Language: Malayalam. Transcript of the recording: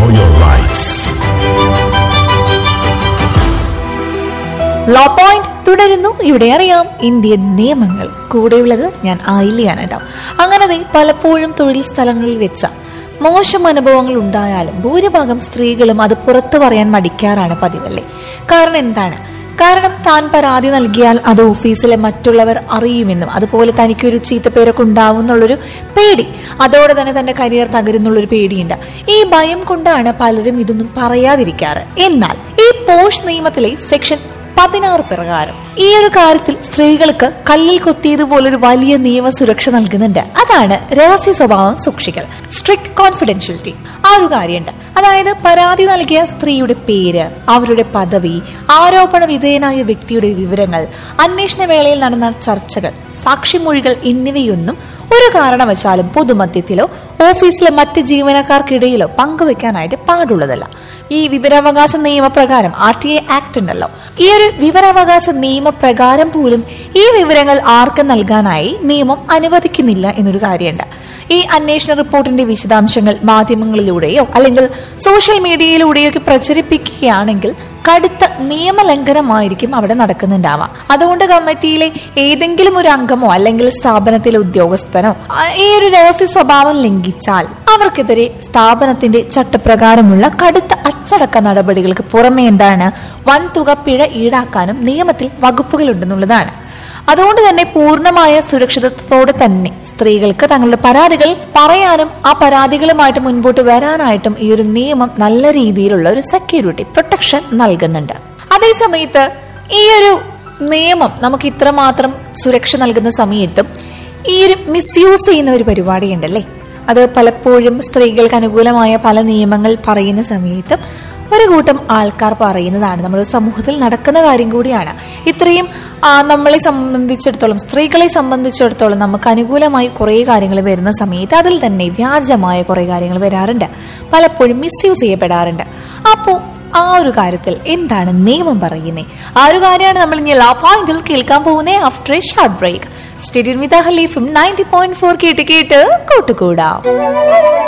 know your rights. Law point തുടരുന്നു ഇവിടെ അറിയാം ഇന്ത്യൻ നിയമങ്ങൾ കൂടെയുള്ളത് ഞാൻ ആയില്ലയാണ് കേട്ടോ അങ്ങനെ ദേ പലപ്പോഴും തൊഴിൽ സ്ഥലങ്ങളിൽ വെച്ച മോശം അനുഭവങ്ങൾ ഉണ്ടായാലും ഭൂരിഭാഗം സ്ത്രീകളും അത് പുറത്തു പറയാൻ മടിക്കാറാണ് പതിവല്ലേ കാരണം എന്താണ് കാരണം താൻ പരാതി നൽകിയാൽ അത് ഓഫീസിലെ മറ്റുള്ളവർ അറിയുമെന്നും അതുപോലെ തനിക്കൊരു ചീത്തപ്പേരൊക്കെ ഉണ്ടാവും എന്നുള്ളൊരു പേടി അതോടെ തന്നെ തന്റെ കരിയർ തകരുന്നുള്ളൊരു പേടിയുണ്ട് ഈ ഭയം കൊണ്ടാണ് പലരും ഇതൊന്നും പറയാതിരിക്കാറ് എന്നാൽ ഈ പോഷ് നിയമത്തിലെ സെക്ഷൻ പതിനാറ് പ്രകാരം ഈ ഒരു കാര്യത്തിൽ സ്ത്രീകൾക്ക് കല്ലിൽ കൊത്തിയതുപോലൊരു വലിയ നിയമ സുരക്ഷ നൽകുന്നുണ്ട് അതാണ് രഹസ്യ സ്വഭാവം സൂക്ഷിക്കൽ സ്ട്രിക്ട് കോൺഫിഡൻഷ്യലിറ്റി ആ ഒരു കാര്യമുണ്ട് അതായത് പരാതി നൽകിയ സ്ത്രീയുടെ പേര് അവരുടെ പദവി ആരോപണ വിധേയനായ വ്യക്തിയുടെ വിവരങ്ങൾ അന്വേഷണ വേളയിൽ നടന്ന ചർച്ചകൾ സാക്ഷിമൊഴികൾ എന്നിവയൊന്നും ഒരു കാരണവശാലും പൊതുമധ്യത്തിലോ ഓഫീസിലെ മറ്റ് ജീവനക്കാർക്കിടയിലോ പങ്കുവെക്കാനായിട്ട് പാടുള്ളതല്ല ഈ വിവരാവകാശ നിയമപ്രകാരം ആർ ടി ഐ ആക്ട് ഉണ്ടല്ലോ ഈ ഒരു വിവരാവകാശ നിയമപ്രകാരം പോലും ഈ വിവരങ്ങൾ ആർക്ക് നൽകാനായി നിയമം അനുവദിക്കുന്നില്ല എന്നൊരു കാര്യമുണ്ട് ഈ അന്വേഷണ റിപ്പോർട്ടിന്റെ വിശദാംശങ്ങൾ മാധ്യമങ്ങളിലൂടെയോ അല്ലെങ്കിൽ സോഷ്യൽ മീഡിയയിലൂടെയോ ഒക്കെ പ്രചരിപ്പിക്കുകയാണെങ്കിൽ കടുത്ത നിയമലംഘനമായിരിക്കും അവിടെ നടക്കുന്നുണ്ടാവാം അതുകൊണ്ട് കമ്മിറ്റിയിലെ ഏതെങ്കിലും ഒരു അംഗമോ അല്ലെങ്കിൽ സ്ഥാപനത്തിലെ ഉദ്യോഗസ്ഥനോ ആ, ഈ ഒരു രഹസ്യ സ്വഭാവം ലംഘിച്ചാൽ അവർക്കെതിരെ സ്ഥാപനത്തിന്റെ ചട്ടപ്രകാരമുള്ള കടുത്ത അച്ചടക്ക നടപടികൾക്ക് പുറമെ എന്താണ് വൻതുക പിഴ ഈടാക്കാനും നിയമത്തിൽ വകുപ്പുകളുണ്ടെന്നുള്ളതാണ് അതുകൊണ്ട് തന്നെ പൂർണ്ണമായ സുരക്ഷിതത്വത്തോടെ തന്നെ സ്ത്രീകൾക്ക് തങ്ങളുടെ പരാതികൾ പറയാനും ആ പരാതികളുമായിട്ട് മുൻപോട്ട് വരാനായിട്ടും ഈ ഒരു നിയമം നല്ല രീതിയിലുള്ള ഒരു സെക്യൂരിറ്റി പ്രൊട്ടക്ഷൻ നൽകുന്നുണ്ട് അതേസമയത്ത് ഈ ഒരു നിയമം നമുക്ക് ഇത്രമാത്രം സുരക്ഷ നൽകുന്ന സമയത്തും ഈ ഒരു മിസ്യൂസ് ചെയ്യുന്ന ഒരു പരിപാടി ഉണ്ടല്ലേ അത് പലപ്പോഴും സ്ത്രീകൾക്ക് അനുകൂലമായ പല നിയമങ്ങൾ പറയുന്ന സമയത്തും ഒരു കൂട്ടം ആൾക്കാർ പറയുന്നതാണ് നമ്മുടെ സമൂഹത്തിൽ നടക്കുന്ന കാര്യം കൂടിയാണ് ഇത്രയും ആ, നമ്മളെ സംബന്ധിച്ചിടത്തോളം സ്ത്രീകളെ സംബന്ധിച്ചിടത്തോളം നമുക്ക് അനുകൂലമായി കുറേ കാര്യങ്ങൾ വരുന്ന സമയത്ത് അതിൽ തന്നെ വ്യാജമായ കുറേ കാര്യങ്ങൾ വരാറുണ്ട് പലപ്പോഴും മിസ്യൂസ് ചെയ്യപ്പെടാറുണ്ട് അപ്പോൾ ആ ഒരു കാര്യത്തിൽ എന്താണ് നിയമം പറയുന്നത് ആ ഒരു കാര്യമാണ് നമ്മൾ ഇനി ലാ പോയിന്റിൽ കേൾക്കാൻ പോകുന്നത് after a short break stadium with ഹലീഫും നയൻറ്റി പോയിന്റ് ഫോർ കേട്ട് കേട്ട് കൂട്ടുകൂടാം